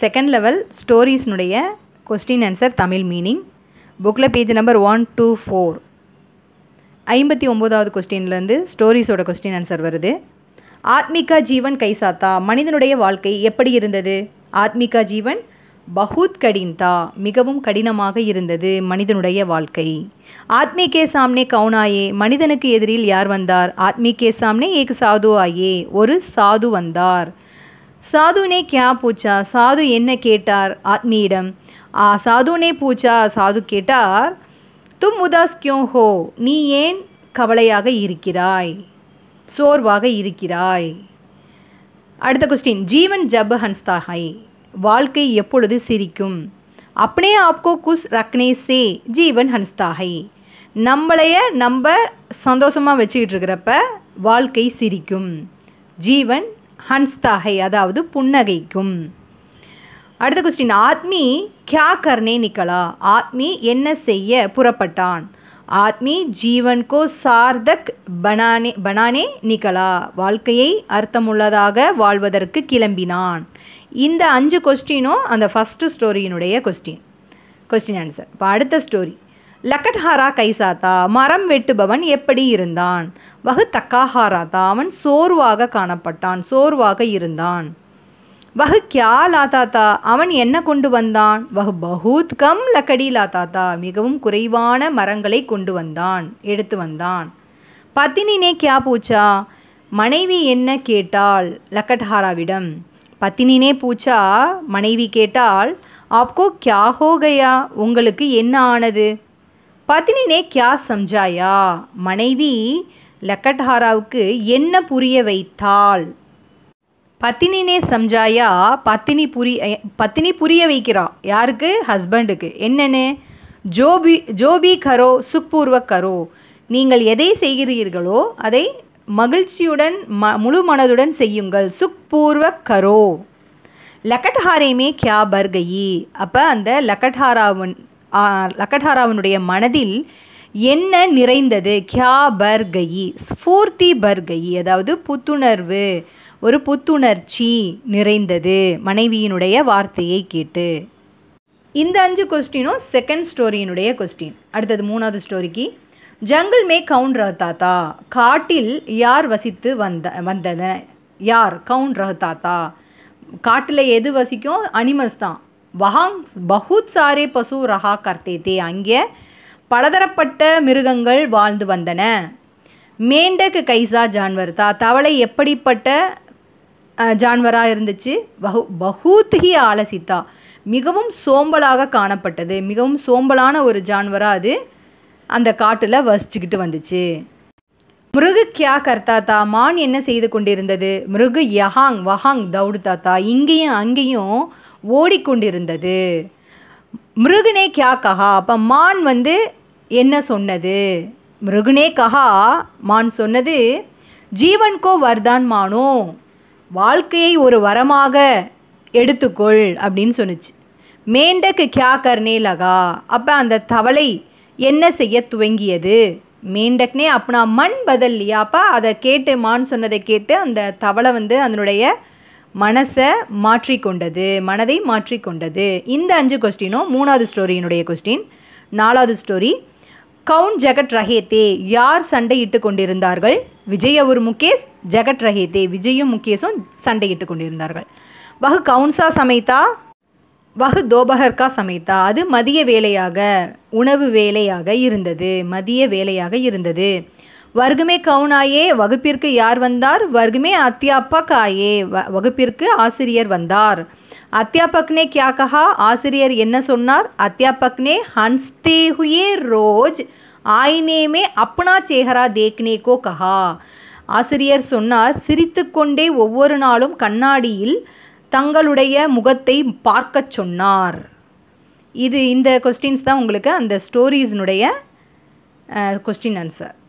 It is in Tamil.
செகண்ட் லெவல் ஸ்டோரிஸ்னுடைய கொஸ்டின் ஆன்சர் தமிழ் மீனிங் புக்கில் page number one two four ஐம்பத்தி ஒம்போதாவது கொஸ்டின்லேருந்து ஸ்டோரிஸோட கொஸ்டின் ஆன்சர் வருது ஆத்மிகா ஜீவன் கைசாத்தா மனிதனுடைய வாழ்க்கை எப்படி இருந்தது ஆத்மிகா ஜீவன் பகுத் கடின்தா மிகவும் கடினமாக இருந்தது மனிதனுடைய வாழ்க்கை ஆத்மி கே சாம்னே கவுனாயே மனிதனுக்கு எதிரில் யார் வந்தார் ஆத்மி கே சாம்னே ஏக் சாது ஆயே ஒரு சாது வந்தார் சாதுனே கியா பூச்சா சாது என்ன கேட்டார் ஆத்மியிடம் ஆ சாதுனே பூச்சா சாது கேட்டார் தும் உதாஸ் கியோ ஹோ நீ ஏன் கவலையாக இருக்கிறாய் சோர்வாக இருக்கிறாய் அடுத்த கொஸ்டின் ஜீவன் ஜப் ஹன்ஸ்தா ஹை வாழ்க்கை எப்பொழுது சிரிக்கும் அப்படியே ஆப்கோ குஸ் ரக்னே சே ஜீவன் ஹன்ஸ்தா ஹை நம்மளைய நம்ம சந்தோஷமாக வச்சுக்கிட்டு இருக்கிறப்ப வாழ்க்கை சிரிக்கும் ஜீவன் ஹன்ஸ்தா ஹை அதாவது புன்னகைக்கும் அடுத்த கொஸ்டின் ஆத்மி கியா கர்னே நிக்கலா ஆத்மி என்ன செய்ய புறப்பட்டான் ஆத்மி ஜீவன் கோ சார்தக் பனானே பனானே நிக்கலா வாழ்க்கையை அர்த்தமுள்ளதாக வாழ்வதற்கு கிளம்பினான் இந்த அஞ்சு கொஸ்டினும் அந்த ஃபஸ்ட்டு ஸ்டோரியினுடைய கொஸ்டின் கொஸ்டின் ஆன்சர் இப்போ அடுத்த ஸ்டோரி லக்கட்ஹாரா கைசாத்தா மரம் வெட்டுபவன் எப்படி இருந்தான் வகு தக்காஹாராத்தா அவன் சோர்வாக காணப்பட்டான் சோர்வாக இருந்தான் வகு கியா லாத்தாத்தா அவன் என்ன கொண்டு வந்தான் வகு பகூத் கம் லக்கடி லாத்தாத்தா மிகவும் குறைவான மரங்களை கொண்டு வந்தான் எடுத்து வந்தான் பத்தினினே கியா பூச்சா மனைவி என்ன கேட்டாள் லக்கட்ஹாராவிடம் பத்தினினே பூச்சா மனைவி கேட்டால் ஆப்கோ கியா ஹோ கயா உங்களுக்கு என்ன ஆனது பத்தினினே கியா சம்ஜாயா மனைவி லக்கட்ஹாராவுக்கு என்ன புரிய வைத்தாள் பத்தினினே சம்ஜாயா பத்தினி புரி பத்தினி புரிய வைக்கிறா யாருக்கு ஹஸ்பண்டுக்கு என்னென்னு ஜோபி ஜோபி கரோ சுக்பூர்வ கரோ நீங்கள் எதை செய்கிறீர்களோ அதை மகிழ்ச்சியுடன் ம முழு மனதுடன் செய்யுங்கள் சுக்பூர்வ கரோ லக்கட்ஹாரேமே கியா பர்கயி அப்போ அந்த லக்கட்ஹாராவன் லக்கட்ஹாராவனுடைய மனதில் என்ன நிறைந்தது கியா பர்கயி ஸ்பூர்த்தி பர்கயி அதாவது புத்துணர்வு ஒரு புத்துணர்ச்சி நிறைந்தது மனைவியினுடைய வார்த்தையை கேட்டு இந்த அஞ்சு கொஸ்டினும் செகண்ட் ஸ்டோரியினுடைய கொஸ்டின் அடுத்தது மூணாவது ஸ்டோரிக்கு ஜங்கிள் மே கவுன் ரஹதாத்தா காட்டில் யார் வசித்து வந்த வந்தன யார் கவுன் ரஹதாத்தா காட்டில் எது வசிக்கும் அனிமல்ஸ் தான் வஹாங் பகுத் சாரே பசு ரஹா கர்த்தே தே அங்கே பலதரப்பட்ட மிருகங்கள் வாழ்ந்து வந்தன மேண்டக்கு கைசா ஜான்வர் தா தவளை எப்படிப்பட்ட ஜான்வராக இருந்துச்சு பகு பகூத் ஹி ஆலசித்தா மிகவும் சோம்பலாக காணப்பட்டது மிகவும் சோம்பலான ஒரு ஜான்வராக அது அந்த காட்டில் வசிச்சுக்கிட்டு வந்துச்சு மிருகு கியா கர்த்தாத்தா மான் என்ன செய்து கொண்டிருந்தது மிருகு யஹாங் வஹாங் தௌடு தாத்தா இங்கேயும் அங்கேயும் ஓடிக்கொண்டிருந்தது மிருகுனே கியா கஹா அப்போ மான் வந்து என்ன சொன்னது மிருகுனே கஹா மான் சொன்னது ஜீவன்கோ வர்தான் மானோ வாழ்க்கையை ஒரு வரமாக எடுத்துக்கொள் அப்படின்னு சொன்னுச்சு மேண்டக்கு கியா கர்னே லகா அப்போ அந்த தவளை என்ன செய்ய துவங்கியது மேண்டக்னே அப்பனா மண் பதில்லையாப்பா அதை கேட்டு மான் சொன்னதை கேட்டு அந்த தவளை வந்து அதனுடைய மனசை மாற்றிக்கொண்டது மனதை மாற்றிக்கொண்டது இந்த அஞ்சு கொஸ்டினும் மூணாவது ஸ்டோரியினுடைய கொஸ்டின் நாலாவது ஸ்டோரி கவுன் ஜெகட் ரஹேத்தே யார் சண்டையிட்டு கொண்டிருந்தார்கள் விஜய் ஒரு முகேஷ் ஜெகட் ரஹேத்தே விஜயும் முகேஷும் சண்டையிட்டு கொண்டிருந்தார்கள் வகு கவுன்சா சமைத்தா வகு தோபகர்கா சமைத்தா அது மதிய வேலையாக உணவு வேலையாக இருந்தது மதிய வேலையாக இருந்தது வர்க்கமே கவுனாயே வகுப்பிற்கு யார் வந்தார் வர்க்கமே அத்தியாபக் ஆயே வ வகுப்பிற்கு ஆசிரியர் வந்தார் அத்தியாபக்னே கியா கஹா ஆசிரியர் என்ன சொன்னார் அத்தியாபக்னே ஹன்ஸ்தே ஹுயே ரோஜ் ஆயினே மே அப்னா சேஹரா தேக்னே கோ கஹா ஆசிரியர் சொன்னார் சிரித்துக்கொண்டே ஒவ்வொரு நாளும் கண்ணாடியில் தங்களுடைய முகத்தை பார்க்கச் சொன்னார் இது இந்த கொஸ்டின்ஸ் தான் உங்களுக்கு அந்த ஸ்டோரிஸினுடைய கொஸ்டின் ஆன்சர்